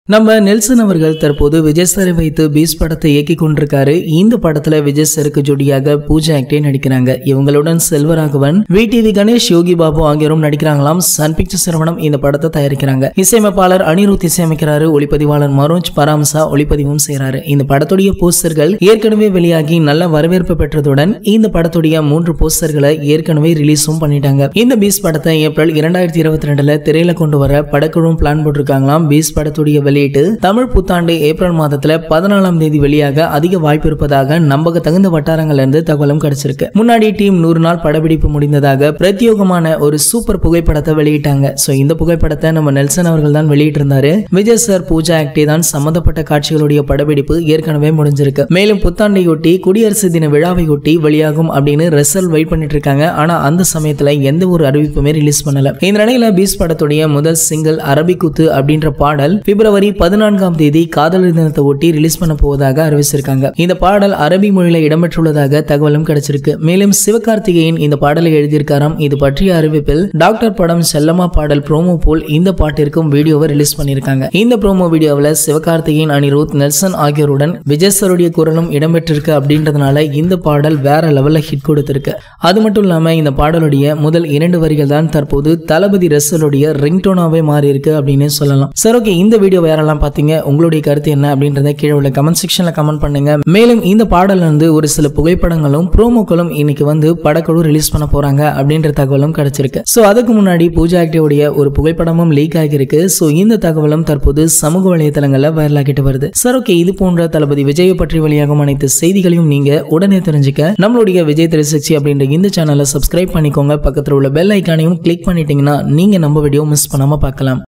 நம்ம நெல்சன் அவர்கள் தற்போது விஜய் சாரை வைத்து பீஸ் படத்தை இயக்கி கொண்டிருக்காரு இந்த படத்துல விஜய் சாருக்கு ஜோடியாக பூஜா ஆக்டே நடிக்கிறாங்க இவங்களுடன் செல்வராகவன் வி டிவி கணேஷ் யோகி பாபு ஆகியோரும் நடிக்கிறாங்களாம் சன் பிக்சர்ஸ் நிறுவனம் இந்த படத்தை தயாரிக்கிறாங்க இசையமைப்பாளர் அனிருத் இசையமைக்கிறாரு ஒளிப்பதிவாளர் மனோஜ் பராம்சா ஒளிப்பதிவும் செய்றாரு இந்த படத்துடைய போஸ்டர்கள் ஏற்கனவே வெளியாகி நல்ல வரவேற்பு பெற்றதுடன் இந்த படத்துடைய மூன்று போஸ்டர்களை ஏற்கனவே ரிலீஸும் பண்ணிட்டாங்க இந்த பீஸ் படத்தை ஏப்ரல் இரண்டாயிரத்தி இருபத்தி ரெண்டுல திரையில கொண்டு வர படக்குழுவும் பிளான் போட்டிருக்காங்களாம் பீஸ் படத்துடைய வெளியீட்டு தமிழ் புத்தாண்டு ஏப்ரல் மாதத்துல பதினாலாம் தேதி வெளியாக அதிக வாய்ப்பு இருப்பதாக நம்பக தகுந்த வட்டாரங்கள்ல இருந்து தகவலும் கிடைச்சிருக்கு முன்னாடி டீம் நூறு நாள் படப்பிடிப்பு முடிந்ததாக பிரத்யோகமான ஒரு சூப்பர் புகைப்படத்தை வெளியிட்டாங்க சோ இந்த புகைப்படத்தை நம்ம நெல்சன் அவர்கள் தான் வெளியிட்டிருந்தாரு விஜய் சார் பூஜா ஆக்டே தான் சம்பந்தப்பட்ட காட்சிகளுடைய படப்பிடிப்பு ஏற்கனவே முடிஞ்சிருக்கு மேலும் புத்தாண்டையொட்டி குடியரசு தின விழாவையொட்டி வெளியாகும் அப்படின்னு ரெசல் வெயிட் பண்ணிட்டு இருக்காங்க ஆனா அந்த சமயத்துல எந்த ஒரு அறிவிப்புமே ரிலீஸ் பண்ணல இந்த நிலையில பீஸ் படத்துடைய முதல் சிங்கிள் அரபிக்குத்து அப்படின்ற பாடல் பிப்ரவரி பதினான்காம் தேதி காதலர் தினத்தை ஒட்டி ரிலீஸ் பண்ண போவதாக அறிவிச்சிருக்காங்க இந்த பாடல் அரபி மொழியில இடம்பெற்றுள்ளதாக தகவலும் கிடைச்சிருக்கு மேலும் சிவகார்த்திகேயன் இந்த பாடலை எழுதியிருக்காராம் இது பற்றிய அறிவிப்பில் டாக்டர் படம் செல்லமா பாடல் ப்ரோமோ போல் இந்த பாட்டிற்கும் வீடியோவை ரிலீஸ் பண்ணியிருக்காங்க இந்த ப்ரோமோ வீடியோவில் சிவகார்த்திகேயன் அனிருத் நெல்சன் ஆகியோருடன் விஜய் சாருடைய குரலும் இடம்பெற்றிருக்கு அப்படின்றதுனால இந்த பாடல் வேற லெவல்ல ஹிட் கொடுத்திருக்கு அது மட்டும் இல்லாம இந்த பாடலுடைய முதல் இரண்டு வரிகள் தான் தற்போது தளபதி ரசலுடைய ரிங்டோனாவே மாறி இருக்கு அப்படின்னு சொல்லலாம் சரி ஓகே இந்த வீடியோ யாரெல்லாம் பார்த்தீங்க உங்களுடைய கருத்து என்ன அப்படின்றத கீழே உள்ள கமெண்ட் செக்ஷன்ல கமெண்ட் பண்ணுங்க மேலும் இந்த பாடல்ல இருந்து ஒரு சில புகைப்படங்களும் ப்ரோமோக்களும் இன்னைக்கு வந்து படக்குழு ரிலீஸ் பண்ண போறாங்க அப்படின்ற தகவலும் கிடைச்சிருக்கு ஸோ அதுக்கு முன்னாடி பூஜா ஆக்டிவோடைய ஒரு புகைப்படமும் லீக் ஆகியிருக்கு ஸோ இந்த தகவலும் தற்போது சமூக வலைதளங்களில் வைரலாகிட்டு வருது சார் ஓகே இது போன்ற தளபதி விஜயை பற்றி வெளியாகும் அனைத்து செய்திகளையும் நீங்க உடனே தெரிஞ்சுக்க நம்மளுடைய விஜய் த்ரீ சிக்ஸ்டி அப்படின்ற இந்த சேனலை சப்ஸ்கிரைப் பண்ணிக்கோங்க பக்கத்தில் உள்ள பெல் ஐக்கானையும் கிளிக் பண்ணிட்டீங்கன்னா நீங்க நம்ம வீடியோ மிஸ் பண்ணாம பார்க்கலாம்